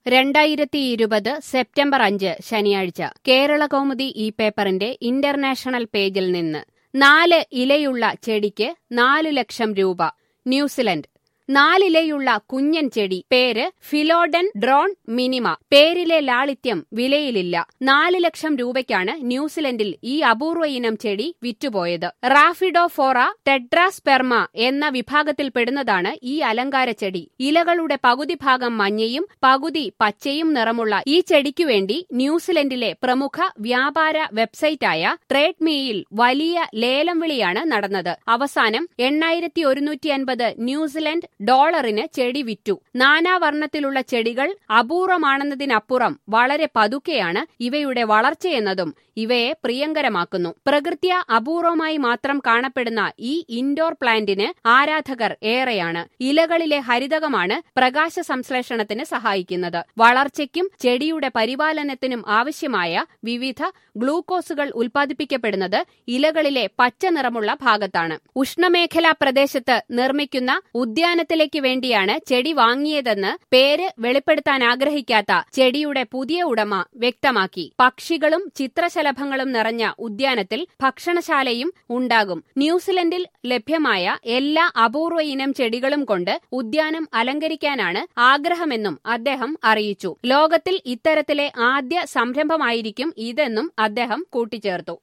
രണ്ടായിരത്തി ഇരുപത് സെപ്റ്റംബർ അഞ്ച് ശനിയാഴ്ച കേരള കൗമുദി ഈ പേപ്പറിന്റെ ഇന്റർനാഷണൽ പേജിൽ നിന്ന് നാല് ഇലയുള്ള ചെടിക്ക് നാലു ലക്ഷം രൂപ ന്യൂസിലൻഡ് നാലിലയുള്ള കുഞ്ഞൻ ചെടി പേര് ഫിലോഡൻ ഡ്രോൺ മിനിമ പേരിലെ ലാളിത്യം വിലയിലില്ല നാല് ലക്ഷം രൂപയ്ക്കാണ് ന്യൂസിലൻഡിൽ ഈ അപൂർവ ഇനം ചെടി വിറ്റുപോയത് റാഫിഡോഫോറ ടെട്രാസ്പെർമ എന്ന വിഭാഗത്തിൽപ്പെടുന്നതാണ് ഈ അലങ്കാര ചെടി ഇലകളുടെ പകുതി ഭാഗം മഞ്ഞയും പകുതി പച്ചയും നിറമുള്ള ഈ ചെടിക്കു വേണ്ടി ന്യൂസിലൻഡിലെ പ്രമുഖ വ്യാപാര വെബ്സൈറ്റായ ട്രേഡ് മീയിൽ വലിയ ലേലം വിളിയാണ് നടന്നത് അവസാനം എണ്ണായിരത്തി ഒരുന്നൂറ്റി അൻപത് ന്യൂസിലൻഡ് ഡോളറിന് ചെടി വിറ്റു നാനാവർണ്ണത്തിലുള്ള ചെടികൾ അപൂർവമാണെന്നതിനപ്പുറം വളരെ പതുക്കെയാണ് ഇവയുടെ വളർച്ചയെന്നതും ഇവയെ പ്രിയങ്കരമാക്കുന്നു പ്രകൃത്യ അപൂർവമായി മാത്രം കാണപ്പെടുന്ന ഈ ഇൻഡോർ പ്ലാന്റിന് ആരാധകർ ഏറെയാണ് ഇലകളിലെ ഹരിതകമാണ് പ്രകാശ സംശ്ലേഷണത്തിന് സഹായിക്കുന്നത് വളർച്ചയ്ക്കും ചെടിയുടെ പരിപാലനത്തിനും ആവശ്യമായ വിവിധ ഗ്ലൂക്കോസുകൾ ഉൽപ്പാദിപ്പിക്കപ്പെടുന്നത് ഇലകളിലെ പച്ച നിറമുള്ള ഭാഗത്താണ് ഉഷ്ണമേഖലാ പ്രദേശത്ത് നിർമ്മിക്കുന്ന ഉദ്യാനത്തിലേക്ക് വേണ്ടിയാണ് ചെടി വാങ്ങിയതെന്ന് പേര് വെളിപ്പെടുത്താൻ ആഗ്രഹിക്കാത്ത ചെടിയുടെ പുതിയ ഉടമ വ്യക്തമാക്കി പക്ഷികളും ചിത്രശലഭങ്ങളും നിറഞ്ഞ ഉദ്യാനത്തിൽ ഭക്ഷണശാലയും ഉണ്ടാകും ന്യൂസിലൻഡിൽ ലഭ്യമായ എല്ലാ അപൂർവ ഇനം ചെടികളും കൊണ്ട് ഉദ്യാനം അലങ്കരിക്കാനാണ് ആഗ്രഹമെന്നും അദ്ദേഹം അറിയിച്ചു ലോകത്തിൽ ഇത്തരത്തിലെ ആദ്യ സംരംഭമായിരിക്കും ഇതെന്നും അദ്ദേഹം കൂട്ടിച്ചേർത്തു